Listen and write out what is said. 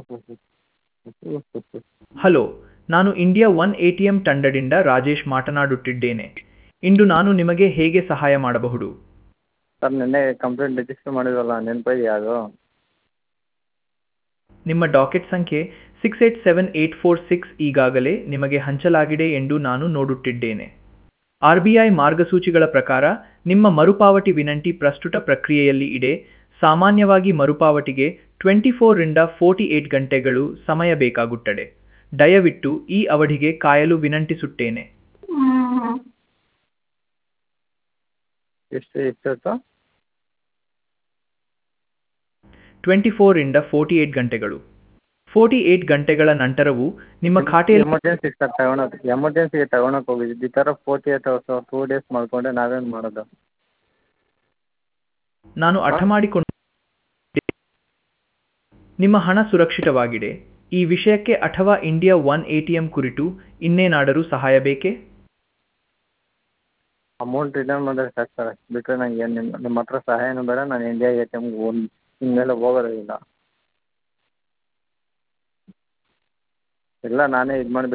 ಹ್ಞೂ ಹ್ಞೂ ಹ್ಞೂ ಹ್ಞೂ ಹ್ಞೂ ಹಲೋ ನಾನು India One A T M ತಂಡದಿಂದ ರಾಜೇಶ್ ಮಾತನಾಡುತ್ತಿದ್ದೇನೆ ಇಂದು ನಾನು ನಿಮಗೆ ಹೇಗೆ ಸಹಾಯ ಮಾಡಬಹುದು ಸರ್ ನಿನ್ನೆ ಕಂಪ್ಲೇಂಟ್ ರಿಜಿಸ್ಟರ್ ಮಾಡಿದ್ವಲ್ಲ ನೆನಪಿದ್ಯಾ ಅದು ನಿಮ್ಮ ಡಾಕೆಟ್ ಸಂಖ್ಯೆ six eight seven eight four six ಈಗಾಗಲೇ ನಿಮಗೆ ಹಂಚಲಾಗಿದೆ ಎಂದು ನಾನು ನೋಡುತ್ತಿದ್ದೇನೆ ಆರ್ ಬಿ ಐ ಮಾರ್ಗಸೂಚಿಗಳ ಪ್ರಕಾರ ನಿಮ್ಮ ಮರುಪಾವತಿ ವಿನಂತಿ ಪ್ರಸ್ತುತ ಪ್ರಕ್ರಿಯೆಯಲ್ಲಿ ಇದೆ ಸಾಮಾನ್ಯವಾಗಿ ಮರುಪಾವತಿಗೆ ಟ್ವೆಂಟಿ ಫೋರಿಂದ ಫೋರ್ಟಿ ಏಟ್ ಗಂಟೆಗಳು ಸಮಯ ಬೇಕಾಗುತ್ತದೆ ದಯವಿಟ್ಟು ಈ ಅವಧಿಗೆ ಕಾಯಲು ವಿನಂತಿಸುತ್ತೇನೆ ಎಷ್ಟು ಎಷ್ಟೊತ್ತು ಟ್ವೆಂಟಿ ಫೋರಿಂದ ಫೋರ್ಟಿ ಏಟ್ ಗಂಟೆಗಳು ಫೋರ್ಟಿ ಏಟ್ ಗಂಟೆಗಳ ನಂತರವೂ ನಿಮ್ಮ ಖಾತೆಯಲ್ಲಿ ಎಮರ್ಜೆನ್ಸಿ ಸರ್ ತಗೊಳಕ್ ಎಮರ್ಜೆನ್ಸಿಗೆ ತಗೊಳಕ್ ಹೋಗಿದ್ದು ಈ ಥರ forty eight hours two days ಮಾಡಿಕೊಂಡ್ರೆ ನಾವೇನು ಮಾಡೋದು ನಾನು ಅರ್ಥ ಮಾಡಿಕೊಂಡು ನಿಮ್ಮ ಹಣ ಸುರಕ್ಷಿತವಾಗಿದೆ ಈ ವಿಷಯಕ್ಕೆ ಅಥವಾ India One A T M ಕುರಿತು ಇನ್ನೇನಾದರೂ ಸಹಾಯ ಬೇಕೇ ಅಮೌಂಟ್ ರಿಟರ್ನ್ ಮಾಡಿದ್ರೆ ಸಾಕು ಸರ್ ಅಷ್ಟು ಬಿಟ್ಟರೆ ನಂಗೆ ಏನು ನಿಮ್ಮ ನಿಮ್ಮ ಹತ್ರ ಸಹಾಯನೂ ಬೇಡ ನಾನು ಇಂಡಿಯಾ ಎ ಟಿ ಎಮ್ಗೆ ಹೋಗಿ ಇನ್ಮೇಲೆ ಹೋಗೋದೇ ಇಲ್ಲ ಇಲ್ಲ ನಾನೇ ಇದು ಮಾಡಿ